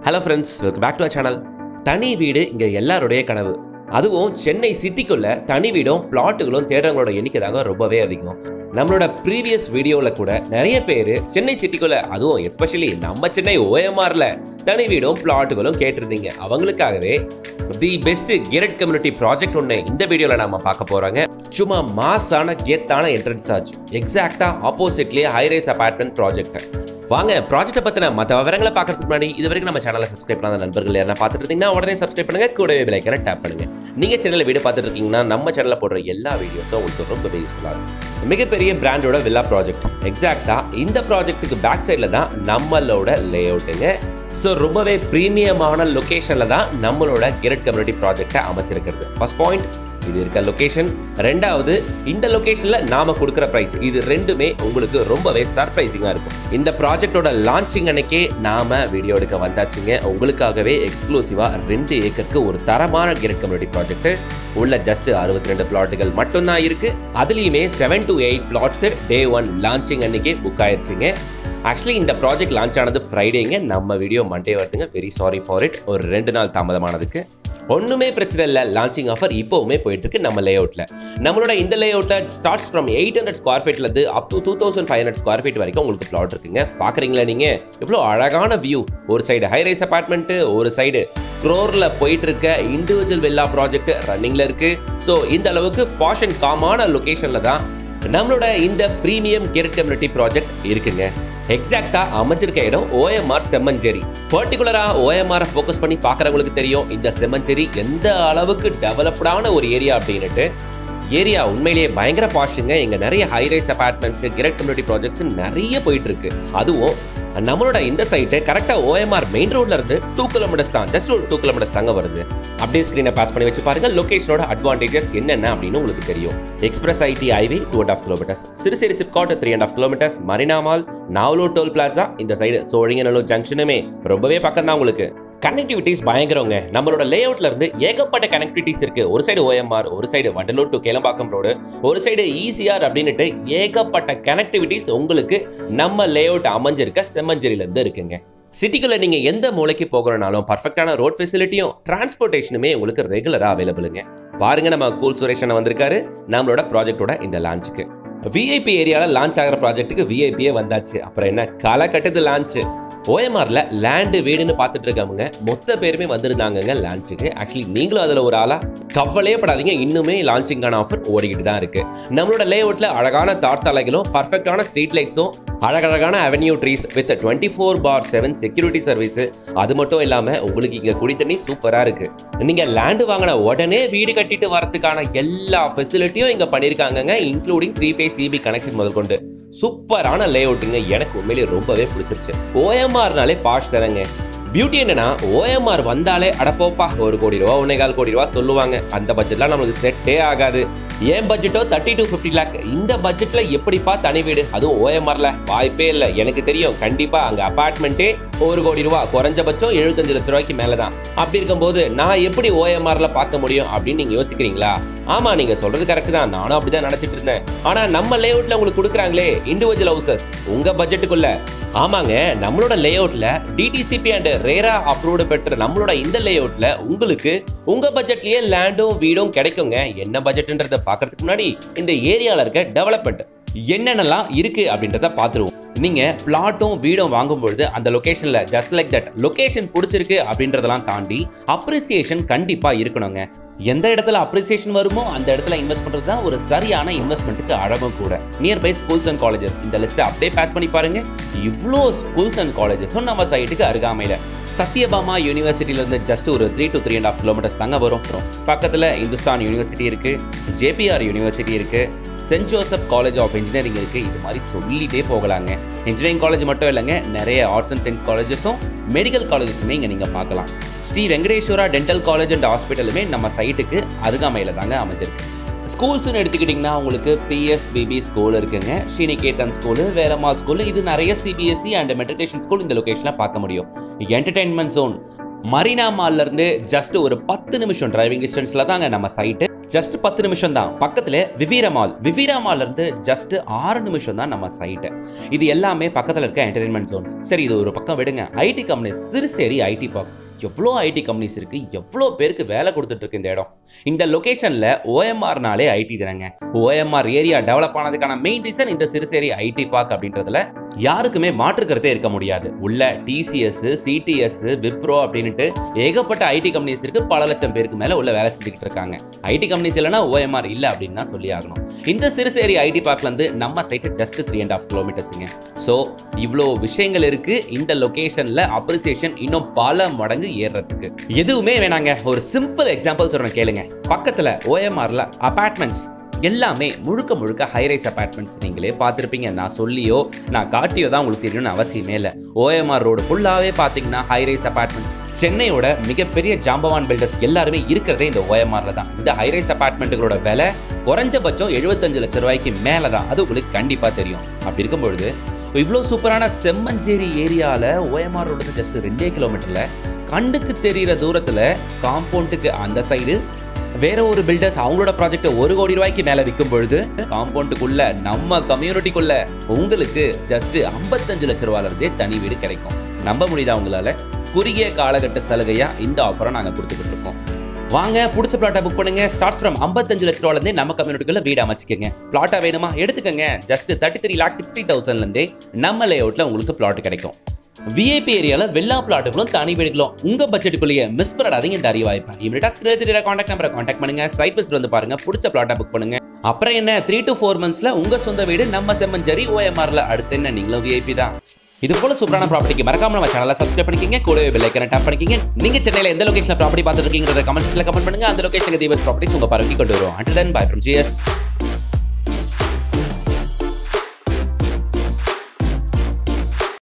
hello friends welcome back to a channel தனி வீடு இங்கே எல்லாருடைய கனவு அதுவும் சென்னை சிட்டிக்குள்ள தனி வீடும் பிளாட்டுகளும் தேடுறவங்களோட எண்ணிக்கை தாங்க ரொம்பவே அதிகம் நம்மளோட ப்ரீவியஸ் வீடியோவில் கூட நிறைய பேர் சென்னை சிட்டிக்குள்ள அதுவும் எஸ்பெஷலி நம்ம சென்னை ஓஎம்ஆர்ல தனி வீடும் பிளாட்டுகளும் கேட்டிருந்தீங்க அவங்களுக்காகவே the best gated community project ஒன்று இந்த வீடியோவில் நாம பார்க்க போறாங்க சும்மா மாஸான கெத்தான என்ட்ரன்ஸ் ஆச்சு எக்ஸாக்டா ஆப்போசிட்லேயே ஹைரைஸ் அபார்ட்மெண்ட் ப்ராஜெக்ட் வாங்க ப்ராஜெக்ட்டை பத்தின மற்ற விவரங்களை பார்க்கறதுக்கு முன்னாடி இது வரைக்கும் நம்ம சேனலை சப்ஸ்கிரைப் பண்ணாத நண்பர்கள் யாரா பார்த்துட்டு இருந்தீங்கன்னா உடனே சப்ஸ்கிரைப் பண்ணுங்க கூடவே விலைக்கரை டேப் பண்ணுங்க நீங்க சேனல்ல வீடியோ பார்த்துட்டு இருக்கீங்கன்னா நம்ம சேனல்ல போடுற எல்லா வீடியோஸும் உங்களுக்கு ரொம்பவே யூஸ்ஃபுல்லாக இருக்கும் மிகப்பெரிய பிராண்டோட வில்லா ப்ராஜெக்ட் எக்ஸாக்டா இந்த ப்ராஜெக்ட்டுக்கு பேக் சைடில் தான் நம்மளோட லே அவுட்டுங்க ஸோ ரொம்பவே ப்ரீமியமான லொக்கேஷனில் தான் நம்மளோட கிரட் கம்யூனிட்டி ப்ராஜெக்டை அமைச்சிருக்கிறது ஃபர்ஸ்ட் பாயிண்ட் இது இருக்க லொகேஷன் ரெண்டாவது இந்த லொகேஷன்ல நாம கொடுக்குற பிரைஸ் இது ரெண்டுமே உங்களுக்கு ரொம்பவே சர்ப்ரைசிங்கா இருக்கும் இந்த ப்ராஜெக்டோட லான்ச்சிங் அன்னைக்கே நாம வீடியோ எடுக்க வந்தாச்சுங்க உங்களுக்காகவே எக்ஸ்க்ளூசிவா ரெண்டு ஏக்கருக்கு ஒரு தரமான கிரட் கம்யூனிட்டி ப்ராஜெக்ட் உள்ள ஜஸ்ட் அறுபத்தி ரெண்டு பிளாட்டுகள் மட்டும்தான் இருக்கு அதுலயுமே seven to eight plots day one launching அன்னைக்கே புக் ஆயிருச்சுங்க ஆக்சுவலி இந்த ப்ராஜெக்ட் லான்ச் ஆனது ஃப்ரைடேங்க நம்ம வீடியோ மண்டே வருதுங்க வெரி சாரி ஃபார் இட் ஒரு ரெண்டு நாள் தாமதமானதுக்கு ஒன்றுமே பிரச்சனை இல்லை லான்ச்சிங் ஆஃபர் இப்போவுமே போயிட்டு இருக்கு நம்ம லே அவுட்ல நம்மளோட இந்த லே அவுட்ல starts from eight hundred square ஃபீட்லேருந்து up to two thousand five hundred square feet வரைக்கும் உங்களுக்கு பிளாட் இருக்குங்க பார்க்குறீங்களா நீங்கள் எவ்வளோ அழகான வியூ ஒரு சைடு ஹைரைஸ் அபார்ட்மெண்ட்டு ஒரு சைடு க்ரோரில் போயிட்டு இருக்க இண்டிவிஜுவல் வில்லா ப்ராஜெக்ட் ரன்னிங்கில் இருக்கு ஸோ இந்த அளவுக்கு பாஷ் அண்ட் காமான லொக்கேஷனில் தான் நம்மளோட இந்த ப்ரீமியம் கெரட் கம்யூனிட்டி ப்ராஜெக்ட் இருக்குங்க எக்ஸாக்டா அமைஞ்சிருக்க இடம் ஓஎம்ஆர் செம்மஞ்சேரி பர்டிகுலரா ஓஎம்ஆர் ஃபோக்கஸ் பண்ணி பார்க்குறவங்களுக்கு தெரியும் இந்த செம்மஞ்சேரி எந்த அளவுக்கு டெவலப்டான ஒரு ஏரியா அப்படின்னுட்டு ஏரியா உண்மையிலேயே பயங்கர பாஷுங்க இங்க நிறைய high rise apartments gated community projects நிறைய போயிட்டு இருக்கு அதுவும் நம்மளோட இந்த சைட்டு கரெக்டாக ஓஎம்ஆர் மெயின் ரோட்ல இருந்து டூ கிலோமீட்டர்ஸ் தான் ஜஸ்ட் ஒரு டூ கிலோமீட்டர்ஸ் தாங்க வருது அப்படியே ஸ்க்ரீனை பாஸ் பண்ணி வச்சு பாருங்க லொகேஷனோட அட்வான்டேஜஸ் என்னென்ன அப்படின்னு உங்களுக்கு தெரியும் express IT highway two and half kilometres Siruseri SIPCOT three and half kilometres Marina mall Navalur toll plaza இந்த சைடு சோழிங்கநல்லூர் ஜங்ஷனுமே ரொம்பவே பக்கம் தான் உங்களுக்கு கனெக்டிவிட்டிஸ் பயங்கரங்க நம்மளோட லே அவுட்ல இருந்து ஏகப்பட்ட கனெக்டிவிட்டிஸ் இருக்கு ஒரு சைடு ஓஎம்ஆர் ஒரு side Vandalur to Kelambakkam road ஒரு சைடு ஈசிஆர் அப்படின்னுட்டு ஏகப்பட்ட கனெக்டிவிட்டிஸ் உங்களுக்கு நம்ம லே அவுட் அமைஞ்சிருக்க செம்மஞ்சேரியில இருந்து இருக்குங்க சிட்டிக்குள்ள நீங்க எந்த மூலைக்கு போகணும்னாலும் பர்ஃபெக்டான ரோட் ஃபெசிலிட்டியும் டிரான்ஸ்போர்ட்டேஷனுமே உங்களுக்கு ரெகுலரா அவைலபிளுங்க பாருங்க நம்ம கூல் சுரேஷன் வந்திருக்காரு நம்மளோட ப்ராஜெக்டோட இந்த லான்ச்சுக்கு விஐபி ஏரியாவில் லான்ச் ஆகிற ப்ராஜெக்ட்டுக்கு விஐபியே வந்தாச்சு அப்புறம் என்ன களை கட்டுது லான்ச்சு ஓஎம்ஆர்ல லேண்டு வீடுன்னு பார்த்துட்டு இருக்கவங்க மொத்த பேருமே வந்திருந்தாங்கங்க லான்ச்சுக்கு ஆக்சுவலி நீங்களும் அதில் ஒரு ஆளா கவலையே படாதீங்க இன்னுமே லான்ச்சிங்கான ஆஃபர் ஓடிக்கிட்டு தான் இருக்கு நம்மளோட லே அவுட்ல அழகான தார் சாலைகளும் பர்ஃபெக்டான ஸ்ட்ரீட் லைட்ஸும் அழகழகான avenue trees with twenty four by seven security service அது மட்டும் இல்லாம உங்களுக்கு இங்க குடி தண்ணி சூப்பரா இருக்கு நீங்க லேண்டு வாங்கின உடனே வீடு கட்டிட்டு வரதுக்கான எல்லா ஃபெசிலிட்டியும் இங்க பண்ணிருக்காங்கங்க including three phase CB connection முதல் கொண்டு சூப்பரான லே அவுட்டுங்க எனக்கு உண்மையிலேயே ரொம்பவே பிடிச்சிருச்சு ஓஎம்ஆர்னாலே பாஷ் தானங்க பியூட்டி என்னன்னா ஓஎம்ஆர் வந்தாலே அடப்போப்பா ஒரு கோடி ரூபா ஒன்னே கால் கோடி ரூபா சொல்லுவாங்க அந்த பட்ஜெட்லாம் நமக்கு செட்டே ஆகாது ஏன் பட்ஜெட்டோ தேர்ட்டி டு ஃபிஃப்டி லேக் இந்த பட்ஜெட்ல எப்படிப்பா தனி வீடு அதுவும் ஓஎம்ஆர்ல வாய்ப்பே இல்லை எனக்கு தெரியும் கண்டிப்பா அங்க அபார்ட்மெண்ட்டே ஒரு கோடி ரூபா குறைஞ்சபட்சம் எழுபத்தஞ்சு லட்ச ரூபாய்க்கு மேலதான் அப்படி இருக்கும்போது நான் எப்படி ஓஎம்ஆர்ல பார்க்க முடியும் அப்படின்னு நீங்க யோசிக்கிறீங்களா ஆமா நீங்க சொல்றது கரெக்ட் தான் நானும் அப்படிதான் நினைச்சிட்டு இருந்தேன் ஆனா நம்ம லே அவுட்ல உங்களுக்கு கொடுக்குறாங்களே இண்டிவிஜுவல் ஹவுசஸ் உங்க பட்ஜெட்டுக்குள்ள ஆமாங்க நம்மளோட லே அவுட்ல டிடிசிபி அண்ட் ரேரா அப்ரூவ்டு பெற்ற நம்மளோட இந்த லே அவுட்ல உங்களுக்கு உங்க பட்ஜெட்லயே லேண்டும் வீடும் கிடைக்குங்க என்ன பட்ஜெட்ன்றத பார்க்கறதுக்கு முன்னாடி இந்த ஏரியால இருக்க டெவலப்மெண்ட் என்னென்னலாம் இருக்கு அப்படின்றத பார்த்துருவோம் நீங்க பிளாட்டும் வீடும் வாங்கும்பொழுது அந்த லொகேஷன்ல ஜஸ்ட் லைக் தட் லொகேஷன் பிடிச்சிருக்கு அப்படின்றதெல்லாம் தாண்டி அப்ரிசியேஷன் கண்டிப்பா இருக்கணுங்க எந்த இடத்துல அப்ரிசியேஷன் வருமோ அந்த இடத்துல இன்வெஸ்ட் பண்றது தான் ஒரு சரியான இன்வெஸ்ட்மெண்ட்டுக்கு அழகும் கூட நியர்பை ஸ்கூல்ஸ் அண்ட் காலேஜஸ் இந்த லிஸ்ட்டை அப்படியே பாஸ் பண்ணி பாருங்க இவ்வளோ ஸ்கூல்ஸ் அண்ட் காலேஜஸும் நம்ம சைட்டுக்கு அருகாமையில் சத்யபாமா யூனிவர்சிட்டியிலேருந்து ஜஸ்ட் ஒரு three to three and half kilometres தாங்க வரும் பக்கத்தில் இந்துஸ்தான் யூனிவர்சிட்டி இருக்குது ஜேபிஆர் யூனிவர்சிட்டி இருக்குது saint Joseph college of engineering இருக்குது இது மாதிரி சொல்லிகிட்டே போகலாங்க இன்ஜினியரிங் காலேஜ் மட்டும் இல்லைங்க நிறைய ஆர்ட்ஸ் அண்ட் சயின்ஸ் காலேஜஸும் மெடிக்கல் காலேஜஸுமே இங்கே நீங்கள் பார்க்கலாம் Sri Venkateswara dental college and ஹாஸ்பிட்டலுமே நம்ம சைட்டுக்கு அருகாமையில் தாங்க அமைஞ்சிருக்கு ஸ்கூல்ஸ்னு எடுத்துக்கிட்டிங்கன்னா உங்களுக்கு பிஎஸ்பிபி ஸ்கூல் இருக்குங்க ஸ்ரீநிகேதன் ஸ்கூலு வேலம்மாள் ஸ்கூலு இது நிறைய சிபிஎஸ்சி அண்ட் மெட்ரிகுலேஷன் ஸ்கூல் இந்த லொக்கேஷனில் பார்க்க முடியும் என்டர்டைன்மெண்ட் ஜோன் மரீனா மால்ல இருந்து ஜஸ்ட் ஒரு பத்து நிமிஷம் டிரைவிங் டிஸ்டன்ஸில் தாங்க நம்ம சைட்டு ஜஸ்ட் பத்து நிமிஷம் தான் பக்கத்துல விவீரா மால் விவீரா மால்ல இருந்து ஜஸ்ட் ஆறு நிமிஷம் தான் நம்ம சைட்டு இது எல்லாமே பக்கத்துல இருக்க என்டர்டைன்மெண்ட் ஜோன்ஸ் சரி இது ஒரு பக்கம் விடுங்க IT company Siruseri IT park எவ்வளோ ஐடி கம்பெனிஸ் இருக்கு எவ்வளோ பேருக்கு வேலை கொடுத்துட்டு இருக்கு இந்த இடம் இந்த லொகேஷன்ல ஓஎம்ஆர்னாலே ஐடி தானங்க ஓஎம்ஆர் ஏரியா டெவலப் ஆனதுக்கான மெயின் ரீசன் இந்த சிறுசேரி ஐடி பார்க் அப்படின்றதுல யாருக்குமே மாற்றுக்கிறதே இருக்க முடியாது உள்ள டிசிஎஸ் சிடிஎஸ் விப்ரோ அப்படின்ட்டு ஏகப்பட்ட ஐடி கம்பெனிஸ் இருக்கு பல லட்சம் பேருக்கு மேல உள்ள வேலை செஞ்சுக்கிட்டு இருக்காங்க ஐடி கம்பெனிஸ் இல்லைன்னா ஓஎம்ஆர் இல்லை அப்படின்னு தான் சொல்லி ஆகணும் இந்த சிறுசேரி ஐடி பார்க்ல இருந்து நம்ம site just three and half கிலோமீட்டர்ஸுங்க ஸோ இவ்வளோ விஷயங்கள் இருக்கு இந்த லொகேஷன்ல அப்ரிசியேஷன் இன்னும் பல மடங்கு ஏறுறதுக்கு எதுவுமே வேணாங்க ஒரு சிம்பிள் எக்ஸாம்பிள் சொல்றேன் கேளுங்க பக்கத்துல ஓஎம்ஆர்ல அபார்ட்மெண்ட்ஸ் எல்லாமே முழுக்க முழுக்க ஹைரைஸ் அபார்ட்மெண்ட்ஸ் நீங்களே பார்த்துருப்பீங்க நான் சொல்லியோ நான் காட்டியோ தான் உங்களுக்கு தெரியணும்னு அவசியமே இல்லை ஓஎம்ஆர் ரோடு ஃபுல்லாகவே பார்த்தீங்கன்னா ஹைரைஸ் அபார்ட்மெண்ட் சென்னையோட மிகப்பெரிய ஜாம்பவான் பில்டர்ஸ் எல்லாருமே இருக்கிறதே இந்த ஓஎம்ஆர்ல தான் இந்த ஹைரைஸ் அபார்ட்மெண்ட்டுகளோட விலை குறைஞ்சபட்சம் எழுபத்தஞ்சு லட்சம் ரூபாய்க்கு மேலே தான் அது உங்களுக்கு கண்டிப்பாக தெரியும் அப்படி இருக்கும்பொழுது இவ்வளோ சூப்பரான செம்மஞ்சேரி ஏரியாவில் ஓஎம்ஆர் ரோடு ஜஸ்ட் ரெண்டே கிலோமீட்டரில் கண்ணுக்கு தெரிகிற தூரத்தில் காம்பவுண்டுக்கு அந்த சைடு வேற ஒரு பில்டர்ஸ் அவங்களோட ப்ராஜெக்ட் ஒரு கோடி ரூபாய்க்கு மேல விற்கும் பொழுது காம்பவுண்டுக்குள்ள நம்ம கம்யூனிட்டிக்குள்ள உங்களுக்கு ஜஸ்ட் 55 லட்ச ரூபாயில இருந்தே தனி வீடு கிடைக்கும் நம்ப முடியுதா உங்களால குறுகிய காலகட்ட சலுகையா இந்த ஆஃபரை நாங்க கொடுத்துக்கிட்டு இருக்கோம் வாங்க பிடிச்ச பிளாட்டை புக் பண்ணுங்க ஸ்டார்ட் ஃப்ரம் 55 லட்ச ரூபாயில இருந்தே நம்ம கம்யூனிட்டிக்குள்ள வீடு அமைச்சுக்கோங்க பிளாட்டா வேணுமா எடுத்துக்கங்க just thirty three lakh sixty தௌசண்ட்ல இருந்தே நம்ம லேஅவுட்ல உங்களுக்கு பிளாட் கிடைக்கும் விஐபி ஏரியாவில் வெள்ளா பிளாட்டுகளும் தனி வீடுகளும் உங்க பட்ஜெட்டுக்குள்ளேயே மிஸ் பண்ணிடாதீங்க இந்த அறிவாய்ப்பை இமீடியட்டா ஸ்கிரீன் தெரியற காண்டாக்ட் நம்பரை காண்டாக்ட் பண்ணுங்க சைட் விசிட் வந்து பாருங்க பிடிச்ச பிளாட்டை புக் பண்ணுங்க அப்புறம் என்ன த்ரீ டு ஃபோர் மந்த்ஸ்ல உங்க சொந்த வீடு நம்ம செம்மஞ்சேரி ஓஎம்ஆர்ல அடுத்து என்ன நீங்களும் விஐபி தான் இது போல சூப்பரான ப்ராப்பர்ட்டிக்கு மறக்காம நம்ம சேனலை சப்ஸ்கிரைப் பண்ணிக்கங்க கூடவே பெல் ஐக்கனை டேப் பண்ணிக்கங்க நீங்க சென்னையில எந்த லொகேஷன்ல ப்ராப்பர்ட்டி பார்த்துட்டு இருக்கீங்கறத கமெண்ட்ஸ்ல கமெண்ட் பண்ணுங்க அந்த லொகேஷனுக்கு தீபஸ் ப்ராப்பர்ட்டிஸ் உங்க பார்வைக்கு கொண்டு வரும் until then bye from GS